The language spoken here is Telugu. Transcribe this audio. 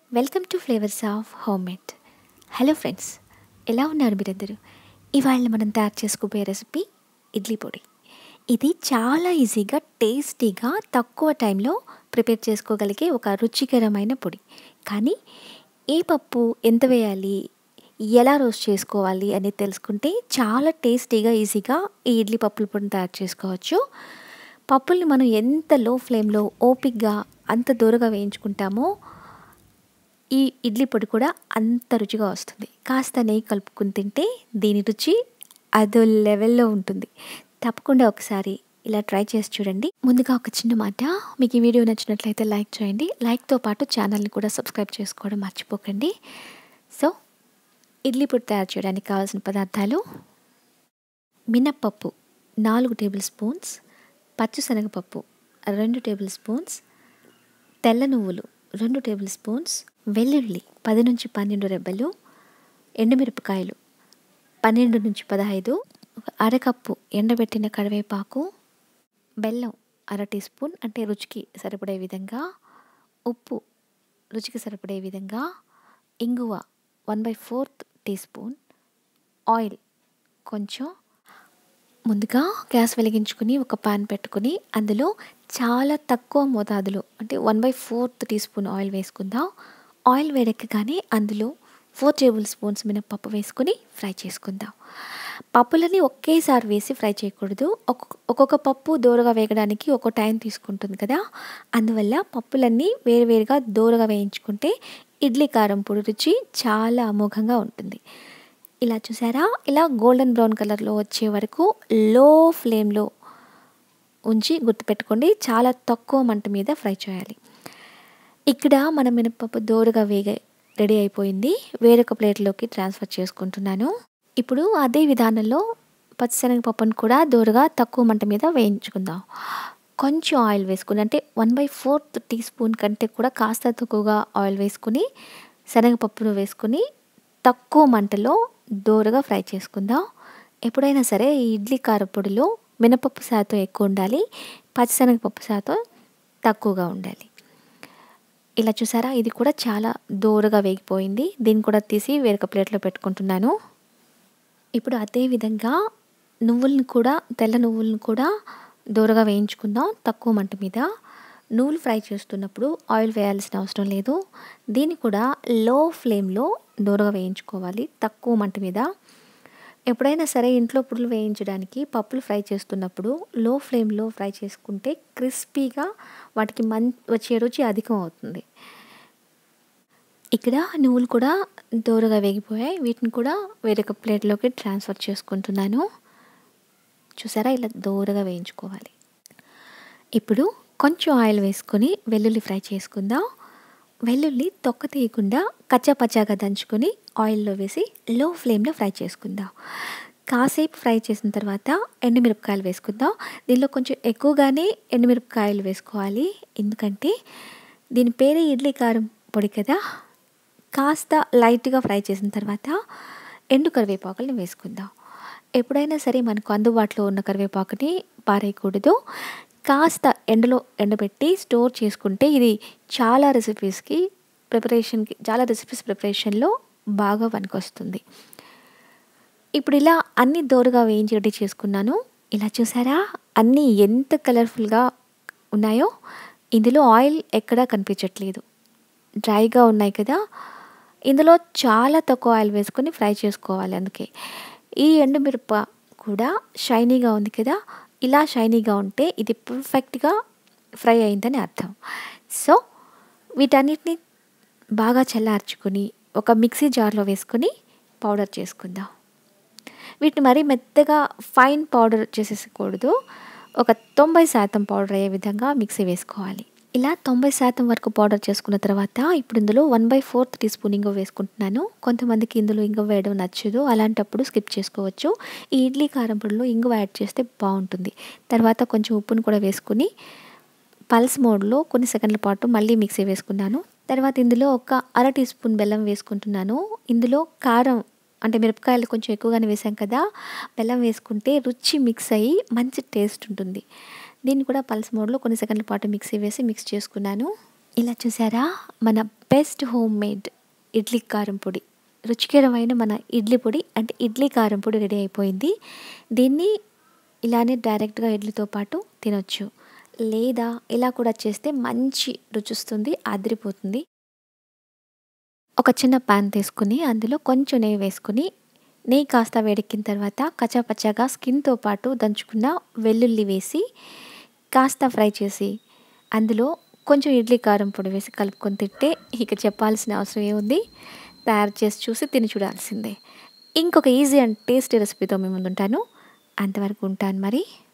welcome to flavours of homemade hello friends ఎలా ఉన్నారు మీరందరూ ఇవాళ మనం తయారు చేసుకోబోయే రెసిపీ ఇడ్లీ పొడి ఇది చాలా ఈజీగా టేస్టీగా తక్కువ టైంలో ప్రిపేర్ చేసుకోగలిగే ఒక రుచికరమైన పొడి కానీ ఏ పప్పు ఎంత వేయాలి ఎలా రోస్ట్ చేసుకోవాలి అనేది తెలుసుకుంటే చాలా టేస్టీగా ఈజీగా ఈ ఇడ్లీ పప్పుల పొడిని తయారు చేసుకోవచ్చు పప్పుల్ని మనం ఎంత లో ఫ్లేమ్లో ఓపిక్గా అంత దూరగా వేయించుకుంటామో ఈ ఇడ్లీ పొడి కూడా అంత రుచిగా వస్తుంది కాస్త నెయ్యి కలుపుకుని తింటే దీని రుచి అదో లెవెల్లో ఉంటుంది తప్పకుండా ఒకసారి ఇలా ట్రై చేసి చూడండి ముందుగా ఒక చిన్న మాట మీకు ఈ వీడియో నచ్చినట్లయితే లైక్ చేయండి లైక్తో పాటు ఛానల్ని కూడా సబ్స్క్రైబ్ చేసుకోవడం మర్చిపోకండి సో ఇడ్లీ పొడి తయారు చేయడానికి కావాల్సిన పదార్థాలు మినప్పప్పు నాలుగు టేబుల్ స్పూన్స్ పచ్చిశనగపప్పు రెండు టేబుల్ స్పూన్స్ తెల్ల నువ్వులు రెండు టేబుల్ స్పూన్స్ వెల్లుల్లి పది నుంచి పన్నెండు రెబ్బలు ఎండుమిరపకాయలు పన్నెండు నుంచి పదహైదు ఒక అరకప్పు ఎండబెట్టిన కరివేపాకు బెల్లం అర టీ స్పూన్ అంటే రుచికి సరిపడే విధంగా ఉప్పు రుచికి సరిపడే విధంగా ఇంగువ one by fourth teaspoon oil కొంచెం ముందుగా గ్యాస్ వెలిగించుకుని ఒక పాన్ పెట్టుకుని అందులో చాలా తక్కువ మోతాదులో అంటే one by fourth teaspoon oil వేసుకుందాం ఆయిల్ వేడెక్కగానే అందులో ఫోర్ టేబుల్ స్పూన్స్ మినపప్పు వేసుకుని ఫ్రై చేసుకుందాం పప్పులని ఒకేసారి వేసి ఫ్రై చేయకూడదు ఒక్కొక్క ఒక్కొక్క పప్పు దూరగా వేగడానికి ఒక టైం తీసుకుంటుంది కదా అందువల్ల పప్పులన్నీ వేరువేరుగా దూరగా వేయించుకుంటే ఇడ్లీ కారం పొడి రుచి చాలా అమోఘంగా ఉంటుంది ఇలా చూసారా ఇలా గోల్డెన్ బ్రౌన్ కలర్లో వచ్చే వరకు లో ఫ్లేమ్లో ఉంచి గుర్తుపెట్టుకోండి చాలా తక్కువ మంట మీద ఫ్రై చేయాలి ఇక్కడ మన మినపప్పు దోరగా వేగ రెడీ అయిపోయింది వేరొక ప్లేట్లోకి ట్రాన్స్ఫర్ చేసుకుంటున్నాను ఇప్పుడు అదే విధానంలో పచ్చిశనగపప్పును కూడా దోరగా తక్కువ మంట మీద వేయించుకుందాం కొంచెం ఆయిల్ వేసుకుని అంటే one by fourth teaspoon కంటే కూడా కాస్త తక్కువగా ఆయిల్ వేసుకుని శనగపప్పును వేసుకుని తక్కువ మంటలో దోరగా ఫ్రై చేసుకుందాం ఎప్పుడైనా సరే ఈ ఇడ్లీ కారపొడిలో మినపప్పు శాతం ఎక్కువ ఉండాలి పచ్చిశనగపప్పు శాతం తక్కువగా ఉండాలి ఇలా చూసారా ఇది కూడా చాలా దోరగా వేగిపోయింది దీన్ని కూడా తీసి వేరొక ప్లేట్లో పెట్టుకుంటున్నాను ఇప్పుడు అదే విధంగా నువ్వులను కూడా తెల్ల నువ్వులను కూడా దూరగా వేయించుకుందాం తక్కువ మంట మీద నువ్వులు ఫ్రై చేస్తున్నప్పుడు ఆయిల్ వేయాల్సిన అవసరం లేదు దీన్ని కూడా లో ఫ్లేమ్లో దూరగా వేయించుకోవాలి తక్కువ మంట మీద ఎప్పుడైనా సరే ఇంట్లో పురులు వేయించడానికి పప్పులు ఫ్రై చేస్తున్నప్పుడు లో ఫ్లేమ్లో ఫ్రై చేసుకుంటే క్రిస్పీగా వాటికి మన్ వచ్చే రుచి అధికం అవుతుంది ఇక్కడ నువ్వులు కూడా దూరగా వేగిపోయాయి వీటిని కూడా వేరొక ప్లేట్లోకి ట్రాన్స్ఫర్ చేసుకుంటున్నాను చూసారా ఇలా దూరగా వేయించుకోవాలి ఇప్పుడు కొంచెం ఆయిల్ వేసుకొని వెల్లుల్లి ఫ్రై చేసుకుందాం వెల్లుల్లి తొక్క తీయకుండా కచ్చాపచ్చాగా దంచుకొని ఆయిల్లో వేసి లో ఫ్లేమ్లో ఫ్రై చేసుకుందాం కాసేపు ఫ్రై చేసిన తర్వాత ఎండుమిరపకాయలు వేసుకుందాం దీనిలో కొంచెం ఎక్కువగానే ఎండుమిరపకాయలు వేసుకోవాలి ఎందుకంటే దీని పేరే ఇడ్లీ కారం పొడి కదా కాస్త లైట్గా ఫ్రై చేసిన తర్వాత ఎండు కరివేపాకులను వేసుకుందాం ఎప్పుడైనా సరే మనకు అందుబాటులో ఉన్న కరివేపాకుని పారేయకూడదు కాస్త ఎండలో ఎండబెట్టి స్టోర్ చేసుకుంటే ఇది చాలా రెసిపీస్కి ప్రిపరేషన్కి చాలా రెసిపీస్ ప్రిపరేషన్లో బాగా పనికొస్తుంది ఇప్పుడు ఇలా అన్ని దోరగా వేయించి రెడీ చేసుకున్నాను ఇలా చూసారా అన్నీ ఎంత కలర్ఫుల్గా ఉన్నాయో ఇందులో ఆయిల్ ఎక్కడా కనిపించట్లేదు డ్రైగా ఉన్నాయి కదా ఇందులో చాలా తక్కువ ఆయిల్ వేసుకొని ఫ్రై చేసుకోవాలి అందుకే ఈ ఎండుమిరప కూడా షైనీగా ఉంది కదా ఇలా షైనీగా ఉంటే ఇది పర్ఫెక్ట్గా ఫ్రై అయిందని అర్థం సో వీటన్నిటిని బాగా చల్లార్చుకొని ఒక మిక్సీ జార్లో వేసుకొని పౌడర్ చేసుకుందాం వీటిని మరీ మెత్తగా ఫైన్ పౌడర్ చేసేసకూడదు ఒక తొంభై శాతం పౌడర్ అయ్యే విధంగా మిక్సీ వేసుకోవాలి ఇలా తొంభై శాతం వరకు పౌడర్ చేసుకున్న తర్వాత ఇప్పుడు ఇందులో one by fourth teaspoon ఇంగో వేసుకుంటున్నాను కొంతమందికి ఇందులో ఇంగో వేయడం నచ్చదు అలాంటప్పుడు స్కిప్ చేసుకోవచ్చు ఈ ఇడ్లీ కారం పొడిలో ఇంగువ యాడ్ చేస్తే బాగుంటుంది తర్వాత కొంచెం ఉప్పును కూడా వేసుకుని పల్స్ మోడ్లో కొన్ని సెకండ్ల పాటు మళ్ళీ మిక్సీ వేసుకున్నాను తర్వాత ఇందులో ఒక అర టీ స్పూన్ బెల్లం వేసుకుంటున్నాను ఇందులో కారం అంటే మిరపకాయలు కొంచెం ఎక్కువగానే వేసాం కదా బెల్లం వేసుకుంటే రుచి మిక్స్ అయ్యి మంచి టేస్ట్ ఉంటుంది దీన్ని కూడా పల్స్ మోడ్లో కొన్ని సెకండ్ల పాటు మిక్సీ వేసి మిక్స్ చేసుకున్నాను ఇలా చూసారా మన బెస్ట్ హోమ్ మేడ్ ఇడ్లీ కారం పొడి రుచికరమైన మన ఇడ్లీ పొడి అంటే ఇడ్లీ కారం పొడి రెడీ అయిపోయింది దీన్ని ఇలానే డైరెక్ట్గా ఇడ్లీతో పాటు తినొచ్చు లేదా ఇలా కూడా చేస్తే మంచి రుచి వస్తుంది అదిరిపోతుంది ఒక చిన్న పాన్ తీసుకుని అందులో కొంచెం నెయ్యి వేసుకుని నెయ్యి కాస్త వేడెక్కిన తర్వాత కచ్చాపచ్చాగా స్కిన్తో పాటు దంచుకున్న వెల్లుల్లి వేసి కాస్త ఫ్రై చేసి అందులో కొంచెం ఇడ్లీ కారం పొడి వేసి కలుపుకొని తింటే ఇక చెప్పాల్సిన అవసరం ఏముంది తయారు చేసి చూసి తిని చూడాల్సిందే ఇంకొక ఈజీ అండ్ టేస్టీ రెసిపీతో మీ ముందుంటాను అంతవరకు ఉంటాను మరి